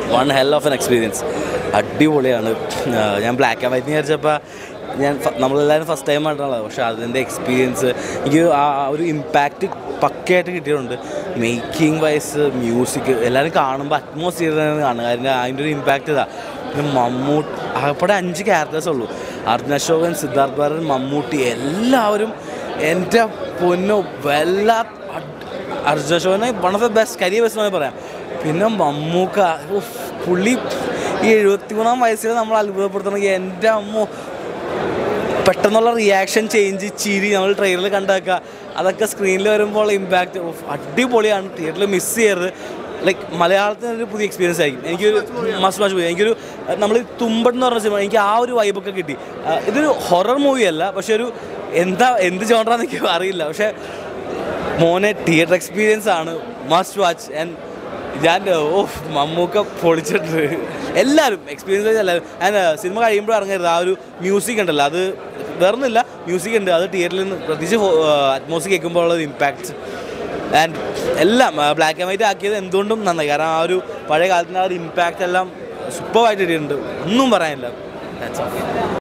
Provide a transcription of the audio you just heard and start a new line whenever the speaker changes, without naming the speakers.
One hell of an experience അടിപൊളിയാണ് ആ, ഞാൻ ബ്ലാക്ക് ആൻഡ് വൈറ്റ് വിചാരിച്ചപ്പോൾ ഞാൻ ഫ- നമ്മളെല്ലാവരും ഫസ്റ്റ് ടൈം ആയിട്ടുള്ളത് പക്ഷേ അതിൻ്റെ എക്സ്പീരിയൻസ് എനിക്ക് ആ ആ ഒരു ഇമ്പാക്റ്റ് പക്കയായിട്ട് കിട്ടിയിട്ടുണ്ട് മേക്കിംഗ് വൈസ് മ്യൂസിക് എല്ലാവരും കാണുമ്പോൾ അറ്റ്മോസ്ഫിയർ കാണുക അതിൻ്റെ അതിൻ്റെ ഒരു ഇമ്പാക്റ്റ് ഇതാ പിന്നെ മമ്മൂട്ടി ആകപ്പാടെ അഞ്ച് ക്യാരക്ടേഴ്സ് ഉള്ളൂ അർജുന അശോകൻ സിദ്ധാർത്ഥ് ഭരൻ മമ്മൂട്ടി എല്ലാവരും എൻ്റെ പൊന്നോ വല്ലാ അർജുന അശോകനെ one of the best career best എന്ന് പറയാം പിന്നെ മമ്മൂക്ക ഉഫ്, പുള്ളി ഈ എഴുപത്തി മൂന്നാം വയസ്സിൽ നമ്മൾ അത്ഭുതപ്പെടുത്തണമെങ്കിൽ എൻ്റെ അമ്മ പെട്ടെന്നുള്ള റിയാക്ഷൻ ചേഞ്ച് ചിരി നമ്മൾ ട്രെയിലറിൽ കണ്ടാക്കുക അതൊക്കെ സ്ക്രീനിൽ വരുമ്പോൾ ഇമ്പാക്റ്റ് അടിപൊളിയാണ് തിയേറ്ററിൽ മിസ് ചെയ്യരുത് ലൈക്ക് മലയാളത്തിന് ഒരു പുതിയ എക്സ്പീരിയൻസ് ആയിരിക്കും എനിക്കൊരു മസ്റ്റ് മസ്റ്റ് പോയി എനിക്കൊരു നമ്മൾ തുമ്പൻ എന്ന് പറഞ്ഞ സിനിമ എനിക്ക് ആ ഒരു വൈബൊക്കെ കിട്ടി ആ, ഇതൊരു ഹൊറർ മൂവി അല്ല പക്ഷെ ഒരു എന്താ എന്ത് ജോണറാന്ന് എനിക്ക് അറിയില്ല പക്ഷേ മോനെ തിയേറ്റർ എക്സ്പീരിയൻസ് ആണ് മസ്റ്റ് വാച്ച് ആൻഡ് ഞാൻ ഓ മമ്മൂക്ക പൊളിച്ചിട്ടുണ്ട് എല്ലാവരും എക്സ്പീരിയൻസ് എല്ലാവരും ആൻഡ് സിനിമ കഴിയുമ്പോൾ ഇറങ്ങരുത് ആ ഒരു മ്യൂസിക് ഉണ്ടല്ലോ അത് വേറൊന്നുമില്ല മ്യൂസിക് ഉണ്ട് അത് തിയേറ്ററിൽ നിന്ന് പ്രത്യേകിച്ച് അറ്റ്മോസ്ഫിയർ കേൾക്കുമ്പോൾ ഉള്ള ഒരു ആൻഡ് എല്ലാം ബ്ലാക്ക് ആൻഡ് വൈറ്റ് ആക്കിയത് എന്തുകൊണ്ടും നന്നായി കാരണം ആ ഒരു പഴയ കാലത്തിൻ്റെ ആ ഒരു ഇമ്പാക്റ്റ് എല്ലാം സൂപ്പറായിട്ട് ഇട്ടിട്ടുണ്ട് ഒന്നും പറയാനില്ല That's all.